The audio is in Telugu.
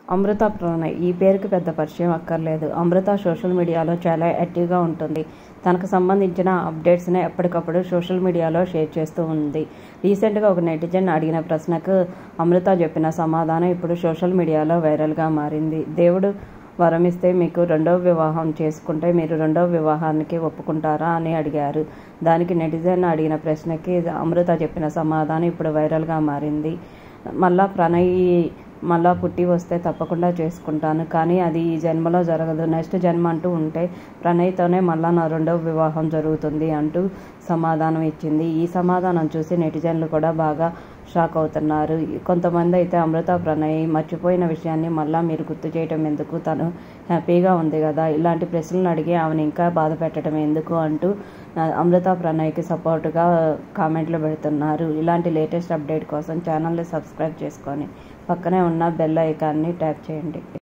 అమృత ప్రణయ్ ఈ పేరుకి పెద్ద పరిచయం అక్కర్లేదు అమృత సోషల్ మీడియాలో చాలా యాక్టివ్గా ఉంటుంది తనకు సంబంధించిన అప్డేట్స్ని ఎప్పటికప్పుడు సోషల్ మీడియాలో షేర్ చేస్తూ ఉంది రీసెంట్గా ఒక నెటిజన్ అడిగిన ప్రశ్నకు అమృత చెప్పిన సమాధానం ఇప్పుడు సోషల్ మీడియాలో వైరల్గా మారింది దేవుడు వరమిస్తే మీకు రెండవ వివాహం చేసుకుంటే మీరు రెండవ వివాహానికి ఒప్పుకుంటారా అని అడిగారు దానికి నెటిజన్ అడిగిన ప్రశ్నకి అమృత చెప్పిన సమాధానం ఇప్పుడు వైరల్గా మారింది మళ్ళా ప్రణయ్ మళ్ళా పుట్టి వస్తే తప్పకుండా చేసుకుంటాను కానీ అది ఈ జన్మలో జరగదు నెక్స్ట్ జన్మ అంటూ ఉంటే ప్రణయ్తోనే మళ్ళా నా రెండవ వివాహం జరుగుతుంది అంటూ సమాధానం ఇచ్చింది ఈ సమాధానం చూసి నెటిజన్లు కూడా బాగా షాక్ అవుతున్నారు కొంతమంది అయితే అమృత ప్రణయ్ మర్చిపోయిన విషయాన్ని మళ్ళా మీరు గుర్తు చేయటం ఎందుకు తను హ్యాపీగా ఉంది కదా ఇలాంటి ప్రశ్నలు అడిగి ఆమెను ఇంకా బాధ పెట్టడం ఎందుకు అంటూ అమృత ప్రణయ్కి సపోర్టుగా కామెంట్లు పెడుతున్నారు ఇలాంటి లేటెస్ట్ అప్డేట్ కోసం ఛానల్ని సబ్స్క్రైబ్ చేసుకొని పక్కనే ఉన్న బెల్ ఐకాన్ని ట్యాప్ చేయండి